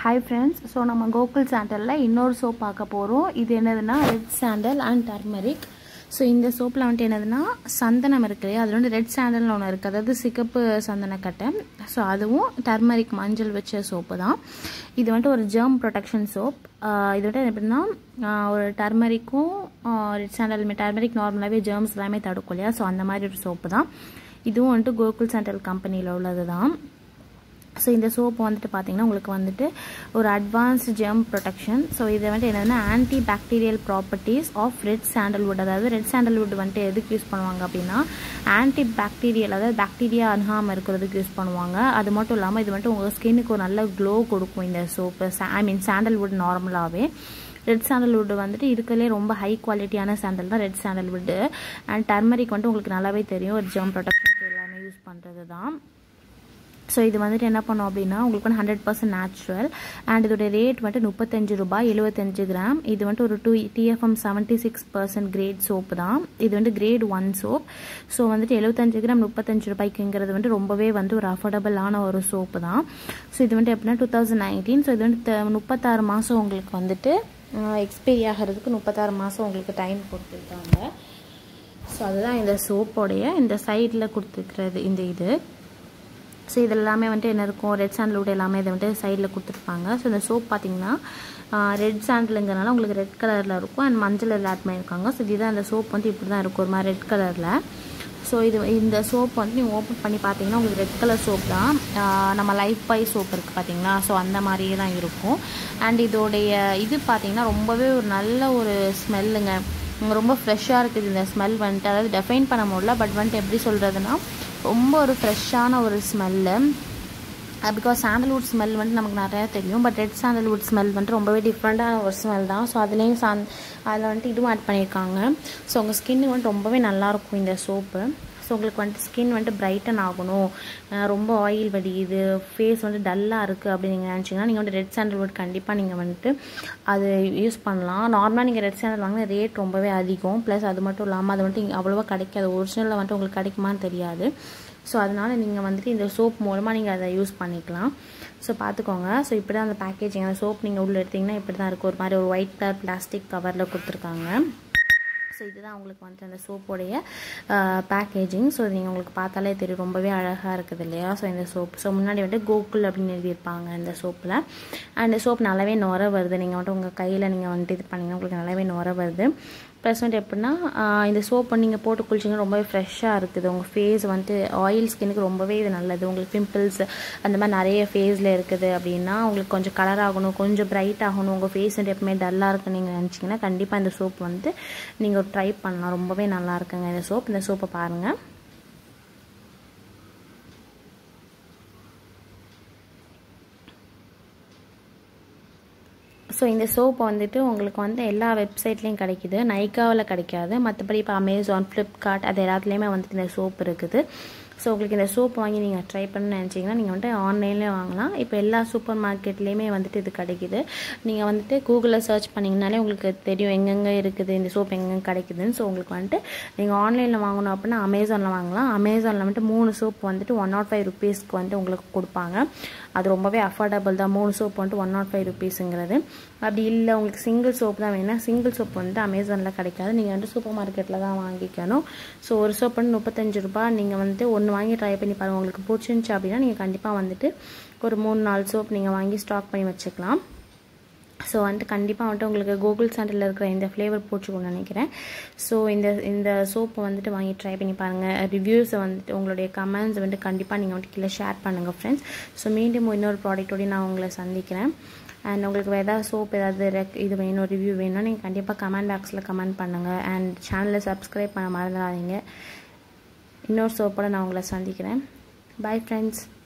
hi friends so நம்ம கோகுல் சாண்டலில் இன்னொரு soap பார்க்க போகிறோம் இது என்னதுன்னா red sandal and turmeric so இந்த சோப்பில் வந்துட்டு என்னதுன்னா சந்தனம் இருக்கு இல்லையா அதில் வந்து ரெட் சாண்டல்னு ஒன்று இருக்குது அதாவது சிகப்பு சந்தனக்கட்டை ஸோ அதுவும் டர்மரிக் மஞ்சள் வச்ச சோப்பு தான் இது வந்துட்டு ஒரு ஜெர்ம் ப்ரொடெக்ஷன் சோப் இது வந்துட்டு எப்படின்னா ஒரு டர்மரிக்கும் ரெட் சாண்டலுமே டர்மரிக் நார்மலாகவே ஜெர்ம்ஸ் எல்லாமே தடுக்கும் இல்லையா ஸோ அந்த மாதிரி ஒரு சோப்பு தான் இதுவும் வந்துட்டு கோகுல் சாண்டல் கம்பெனியில் உள்ளது தான் ஸோ இந்த சோப்பு வந்துட்டு பார்த்தீங்கன்னா உங்களுக்கு வந்துட்டு ஒரு அட்வான்ஸ்டு ஜெம் ப்ரொடெக்ஷன் ஸோ இது வந்துட்டு என்னென்னா antibacterial properties of red sandalwood அதாவது ரெட் சாண்டல்வுட் வந்துட்டு எதுக்கு யூஸ் பண்ணுவாங்க அப்படின்னா ஆன்டி பாக்டீரியல் அதாவது பாக்டீரியா அணுகாமல் இருக்கிறதுக்கு யூஸ் பண்ணுவாங்க அது மட்டும் இல்லாமல் இது வந்துட்டு உங்கள் ஸ்கின்னுக்கு ஒரு நல்ல க்ளோ கொடுக்கும் இந்த சோப்பு ஐ மீன் சாண்டல்வுட் நார்மலாகவே ரெட் சாண்டல்வுட் வந்துட்டு இருக்கிறதுலே ரொம்ப ஹை குவாலிட்டியான சாண்டல் தான் ரெட் சாண்டல்வுட் அண்ட் டர்மரிக் வந்துட்டு உங்களுக்கு நல்லாவே தெரியும் ஒரு ஜெம் ப்ரொடெக்ஷனுக்கு எல்லாமே யூஸ் பண்ணுறது தான் ஸோ இது வந்துட்டு என்ன பண்ணோம் அப்படின்னா உங்களுக்கு வந்து ஹண்ட்ரட் பர்சன்ட் நேச்சுரல் அண்ட் இதோட ரேட் வந்துட்டு முப்பத்தஞ்சு ரூபாய் எழுபத்தஞ்சு கிராம் இது வந்துட்டு ஒரு two TFM seventy six percent grade soap தான் இது வந்து கிரேட் ஒன் சோப் ஸோ வந்துட்டு எழுபத்தஞ்சு கிராம் முப்பத்தஞ்சு ரூபாய்க்குங்கிறது வந்து ரொம்பவே வந்து ஒரு அஃபோர்டபுளான ஒரு சோப்பு தான் ஸோ இது வந்துட்டு எப்படின்னா டூ தௌசண்ட் நைன்டீன் ஸோ இது வந்து முப்பத்தாறு மாதம் உங்களுக்கு வந்துட்டு எக்ஸ்பைரி ஆகிறதுக்கு முப்பத்தாறு மாதம் உங்களுக்கு டைம் கொடுத்துருக்காங்க ஸோ அதுதான் இந்த சோப்போடைய இந்த சைடில் கொடுத்துருக்கிறது இந்த இது ஸோ இது எல்லாமே வந்துட்டு என்ன இருக்கும் ரெட் சாண்டலோட எல்லாமே இதை வந்துட்டு சைடில் கொடுத்துருப்பாங்க ஸோ இந்த சோப் பார்த்தீங்கன்னா ரெட் சாண்டலுங்கிறனால உங்களுக்கு ரெட் கலரில் இருக்கும் அண்ட் மஞ்சள் ஆட் பண்ணியிருக்காங்க ஸோ இதுதான் அந்த சோப் வந்து இப்படி தான் இருக்கும் ஒரு மாதிரி ரெட் கலரில் ஸோ இது இந்த சோப் வந்து நீங்கள் ஓப்பன் பண்ணி பார்த்தீங்கன்னா உங்களுக்கு ரெட் கலர் சோப் தான் நம்ம லைஃப் பாய் சோப் இருக்குது பார்த்தீங்களா ஸோ அந்த மாதிரியே தான் இருக்கும் அண்ட் இதோடைய இது பார்த்தீங்கன்னா ரொம்பவே ஒரு நல்ல ஒரு ஸ்மெல்லுங்க ரொம்ப ஃப்ரெஷ்ஷாக இருக்குது இந்த ஸ்மெல் வந்துட்டு அதாவது டெஃபைன் பண்ண முடியல பட் வந்துட்டு எப்படி சொல்கிறதுனா ரொம்ப ஒரு ஃப்ரெஷ்ஷான ஒரு ஸ்மெல்லு பிகாஸ் சாண்டல்வுட் ஸ்மெல் வந்துட்டு நமக்கு நிறையா தெரியும் பட் ரெட் சாண்டல்வுட் ஸ்மெல் வந்துட்டு ரொம்பவே டிஃப்ரெண்ட்டான ஒரு ஸ்மெல் தான் ஸோ அதுலேயும் சாந் அதில் வந்துட்டு இதுவும் ஆட் பண்ணியிருக்காங்க ஸோ உங்கள் ஸ்கின்னு வந்துட்டு ரொம்பவே நல்லாயிருக்கும் இந்த சோப்பு ஸோ உங்களுக்கு வந்துட்டு ஸ்கின் வந்துட்டு பிரைட்டன் ஆகணும் ரொம்ப ஆயில் வடியுது ஃபேஸ் வந்து டல்லாக இருக்குது அப்படின்னு நீங்கள் நினச்சிங்கன்னா நீங்கள் வந்து ரெட் சாண்டல்வுட் கண்டிப்பாக நீங்கள் வந்துட்டு அது யூஸ் பண்ணலாம் நார்மலாக நீங்கள் ரெட் சாண்டல் வாங்கினா ரேட் ரொம்பவே அதிகம் ப்ளஸ் அது மட்டும் இல்லாமல் அது வந்துட்டு அவ்வளோவா கிடைக்காது ஒரிஜினலில் வந்துட்டு உங்களுக்கு கிடைக்குமான்னு தெரியாது ஸோ அதனால் நீங்கள் வந்துட்டு இந்த சோப் மூலமாக நீங்கள் அதை யூஸ் பண்ணிக்கலாம் ஸோ பார்த்துக்கோங்க ஸோ இப்படி தான் அந்த பேக்கேஜிங் அந்த சோப் நீங்கள் உள்ளே எடுத்திங்கன்னா இப்படி தான் இருக்கும் ஒரு மாதிரி ஒரு ஒயிட் கலர் பிளாஸ்டிக் கவரில் கொடுத்துருக்காங்க ஸோ இதுதான் உங்களுக்கு வந்துட்டு அந்த சோப்போடைய பேக்கேஜிங் ஸோ நீங்கள் உங்களுக்கு பார்த்தாலே தெரியும் ரொம்பவே அழகாக இருக்குது இல்லையா ஸோ இந்த சோப் ஸோ முன்னாடி வந்துட்டு கோகுல் அப்படின்னு எழுதியிருப்பாங்க இந்த சோப்பில் அண்ட் சோப் நல்லாவே நுர வருது நீங்கள் வந்துட்டு உங்கள் கையில் நீங்கள் வந்துட்டு இது பண்ணிங்கன்னா உங்களுக்கு நல்லாவே நுர வருது ப்ளஸ் வந்துட்டு எப்படின்னா இந்த சோப் நீங்கள் போட்டு குளிச்சிங்கன்னா ரொம்பவே ஃப்ரெஷ்ஷாக இருக்குது உங்கள் ஃபேஸ் வந்துட்டு ஆயில் ஸ்கின்னுக்கு ரொம்பவே இது நல்லது உங்களுக்கு பிம்பிள்ஸ் அந்த மாதிரி நிறைய ஃபேஸில் இருக்குது அப்படின்னா உங்களுக்கு கொஞ்சம் கலர் ஆகணும் கொஞ்சம் பிரைட் ஆகணும் உங்கள் ஃபேஸ் வந்துட்டு எப்பவுமே டல்லாக இருக்குன்னு நீங்கள் நினச்சிங்கன்னா கண்டிப்பாக இந்த சோப் வந்து நீங்கள் ட்ரை பண்ணலாம் ரொம்பவே நல்லா இருக்குங்க இந்த சோப் இந்த சோப்பை பாருங்கள் ஸோ இந்த சோப் வந்துட்டு உங்களுக்கு வந்து எல்லா வெப்சைட்லேயும் கிடைக்கிது நைக்காவில் கிடைக்காது மற்றபடி இப்போ அமேசான் ஃப்ளிப்கார்ட் அது எல்லாத்துலேயுமே வந்துட்டு இந்த சோப் இருக்குது ஸோ உங்களுக்கு இந்த சோப் வாங்கி நீங்கள் ட்ரை பண்ண நினச்சிங்கன்னா நீங்கள் வந்துட்டு ஆன்லைன்லேயே வாங்கலாம் இப்போ எல்லா சூப்பர் மார்க்கெட்லேயுமே வந்துட்டு இது கிடைக்கிது நீங்கள் வந்துட்டு கூகுளில் சர்ச் பண்ணிங்கனாலே உங்களுக்கு தெரியும் எங்கெங்கே இருக்குது இந்த சோப் எங்கெங்கே கிடைக்குதுன்னு ஸோ உங்களுக்கு வந்துட்டு நீங்கள் ஆன்லைனில் வாங்கணும் அப்படின்னா அமேசானில் வாங்கலாம் அமேசானில் வந்துட்டு மூணு சோப் வந்துட்டு ஒன் நாட் ஃபைவ் ருபீஸ்க்கு வந்துட்டு உங்களுக்கு கொடுப்பாங்க அது ரொம்பவே அஃபோர்டபுள் தான் மூணு சோப் வந்துட்டு ஒன் நாட் ஃபைவ் ருபீஸுங்கிறது அப்படி இல்லை உங்களுக்கு சிங்கிள் சோப் தான் வேணும் சிங்கிள் சோப் வந்துட்டு அமேசானில் கிடைக்காது நீங்கள் வந்துட்டு சூப்பர் மார்க்கெட்டில் தான் வாங்கிக்கணும் ஸோ ஒரு சோப் வந்து முப்பத்தஞ்சு ரூபாய் நீங்கள் வந்துட்டு ஒன்று வாங்கி ட்ரை பண்ணி பாருங்கள் உங்களுக்கு பிடிச்சிருந்துச்சு அப்படின்னா நீங்கள் கண்டிப்பாக வந்துட்டு ஒரு மூணு நாலு சோப் நீங்கள் வாங்கி ஸ்டாக் பண்ணி வச்சுக்கலாம் ஸோ வந்துட்டு கண்டிப்பாக வந்துட்டு உங்களுக்கு கூகுள் சாண்டில் இருக்கிற இந்த ஃப்ளேவர் போச்சுக்கணும்னு நினைக்கிறேன் ஸோ இந்த இந்த சோப்பை வந்துட்டு வாங்கி ட்ரை பண்ணி பாருங்கள் ரிவ்யூஸை வந்துட்டு உங்களுடைய கமெண்ட்ஸ் வந்துட்டு கண்டிப்பாக நீங்கள் வந்துட்டு கீழே ஷேர் பண்ணுங்கள் ஃப்ரெண்ட்ஸ் ஸோ மீண்டும் இன்னொரு ப்ராடக்ட்டோடய நான் உங்களை சந்திக்கிறேன் அண்ட் உங்களுக்கு ஏதாவது சோப் ஏதாவது ரெக் இது வேணும் ரிவ்யூ வேணும்னா நீங்கள் கண்டிப்பாக கமெண்ட் பாக்ஸில் கமெண்ட் பண்ணுங்கள் அண்ட் சேனலை சப்ஸ்கிரைப் பண்ண மறந்துடாதீங்க இன்னொரு சோப்போட நான் உங்களை சந்திக்கிறேன் பாய் ஃப்ரெண்ட்ஸ்